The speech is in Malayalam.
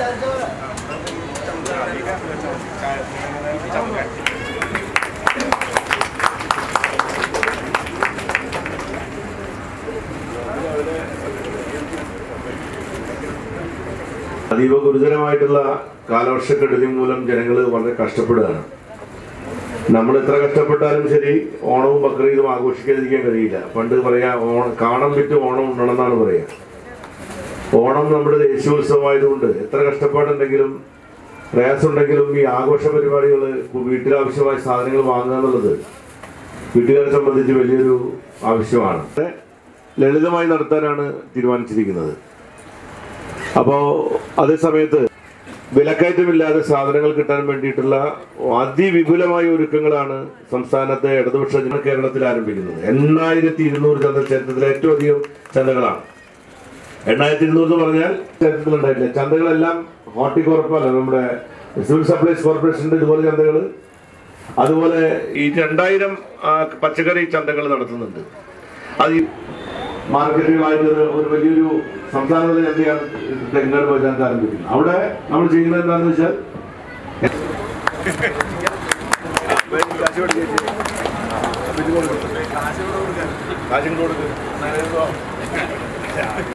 അതീവ ഗുരുതരമായിട്ടുള്ള കാലവർഷക്കെടുതി മൂലം ജനങ്ങൾ വളരെ കഷ്ടപ്പെടുകയാണ് നമ്മൾ എത്ര കഷ്ടപ്പെട്ടാലും ശരി ഓണവും ബക്രീദും ആഘോഷിക്കാതിരിക്കാൻ കഴിയില്ല പണ്ട് പറയാ ഓണം കാണം വിറ്റ് ഓണം ഉണ്ടെന്നാണ് പറയാ ഓണം നമ്മുടെ ദേശീയോത്സവമായതുകൊണ്ട് എത്ര കഷ്ടപ്പാടുണ്ടെങ്കിലും പ്രയാസമുണ്ടെങ്കിലും ഈ ആഘോഷ പരിപാടികൾ വീട്ടിലാവശ്യമായ സാധനങ്ങൾ വാങ്ങുക എന്നുള്ളത് വീട്ടുകാരെ സംബന്ധിച്ച് വലിയൊരു ആവശ്യമാണ് ലളിതമായി നടത്താനാണ് തീരുമാനിച്ചിരിക്കുന്നത് അപ്പോൾ അതേ സമയത്ത് വിലക്കയറ്റമില്ലാതെ സാധനങ്ങൾ കിട്ടാൻ വേണ്ടിയിട്ടുള്ള അതിവിപുലമായ ഒരുക്കങ്ങളാണ് സംസ്ഥാനത്തെ ഇടതുപക്ഷ ജന കേരളത്തിൽ ആരംഭിക്കുന്നത് എണ്ണായിരത്തി ഇരുന്നൂറ് ചന്ത ചരിത്രത്തിലെ ഏറ്റവും അധികം ചന്തകളാണ് എണ്ണായിരത്തി ഇരുന്നൂറ് എന്ന് പറഞ്ഞാൽ ചരിത്രത്തിൽ ഉണ്ടായിട്ടില്ല ചന്തകളെല്ലാം ഹോർട്ടികോർപ്പ് അല്ല നമ്മുടെ സിവിൽ സപ്ലൈസ് കോർപ്പറേഷന്റെ ഇതുപോലെ ചന്തകൾ അതുപോലെ ഈ രണ്ടായിരം ആ, പച്ചക്കറി ചന്തകൾ നടത്തുന്നുണ്ട് അത് ഈ മാർക്കറ്റുകളായിട്ട് ഒരു ഒരു വലിയൊരു സംസ്ഥാനത്തിലെ ചന്തയാണ് തെങ്ങാട് പഞ്ചായത്ത് ആരംഭിക്കുന്നത് അവിടെ നമ്മൾ ചെയ്യുന്നത് എന്താണെന്ന് വെച്ചാൽ കാശും കൊടുക്കും